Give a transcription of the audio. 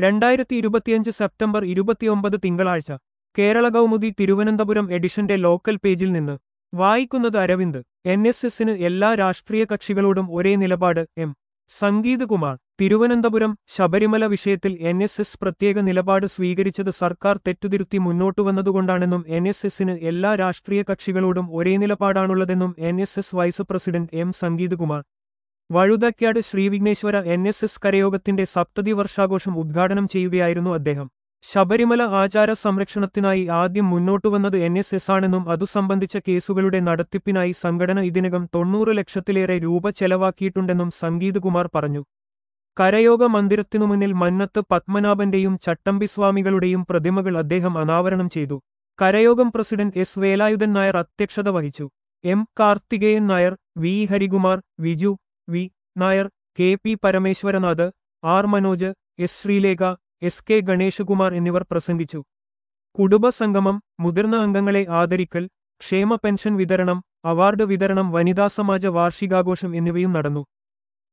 രണ്ടായിരത്തി ഇരുപത്തിയഞ്ച് സെപ്റ്റംബർ ഇരുപത്തിയൊമ്പത് തിങ്കളാഴ്ച കേരള കൗമുദി തിരുവനന്തപുരം എഡിഷന്റെ ലോക്കൽ പേജിൽ നിന്ന് വായിക്കുന്നത് അരവിന്ദ് എൻ എസ് എസിന് എല്ലാ രാഷ്ട്രീയ കക്ഷികളോടും ഒരേ നിലപാട് എം സംഗീത് കുമാർ തിരുവനന്തപുരം ശബരിമല വിഷയത്തിൽ എൻ എസ് എസ് പ്രത്യേക നിലപാട് സ്വീകരിച്ചത് സർക്കാർ തെറ്റുതിരുത്തി മുന്നോട്ടുവന്നതുകൊണ്ടാണെന്നും എൻ എസ് എസിന് എല്ലാ രാഷ്ട്രീയ കക്ഷികളോടും ഒരേ നിലപാടാണുള്ളതെന്നും N S S vice president M Sangeeth Kumar Vazhuthacaud Srivighneshwara N S S കരയോഗത്തിന്റെ സപ്തതി വർഷാഘോഷം ഉദ്ഘാടനം ചെയ്യുകയായിരുന്നു അദ്ദേഹം ശബരിമല ആചാര സംരക്ഷണത്തിനായി ആദ്യം മുന്നോട്ടുവന്നത് എൻ എസ് എസ് ആണെന്നും അതു സംബന്ധിച്ച കേസുകളുടെ നടത്തിപ്പിനായി സംഘടന ഇതിനകം തൊണ്ണൂറ് ലക്ഷത്തിലേറെ രൂപ ചെലവാക്കിയിട്ടുണ്ടെന്നും സംഗീത് കുമാർ പറഞ്ഞു കരയോഗ മന്ദിരത്തിനു മുന്നിൽ മന്നത്ത് പത്മനാഭന്റെയും ചട്ടമ്പിസ്വാമികളുടെയും പ്രതിമകൾ അദ്ദേഹം അനാവരണം ചെയ്തു കരയോഗം പ്രസിഡന്റ് എസ് വേലായുധൻ നായർ അധ്യക്ഷത വഹിച്ചു M Karthikeyan Nair V Harikumar Viju V Nair K P Parameswaranath R Manoj S Sreelekha S K Ganeshkumar എന്നിവർ പ്രസംഗിച്ചു കുടുംബസംഗമം മുതിർന്ന അംഗങ്ങളെ ആദരിക്കൽ ക്ഷേമ പെൻഷൻ വിതരണം അവാർഡ് വിതരണം വനിതാ സമാജ വാർഷികാഘോഷം എന്നിവയും നടന്നു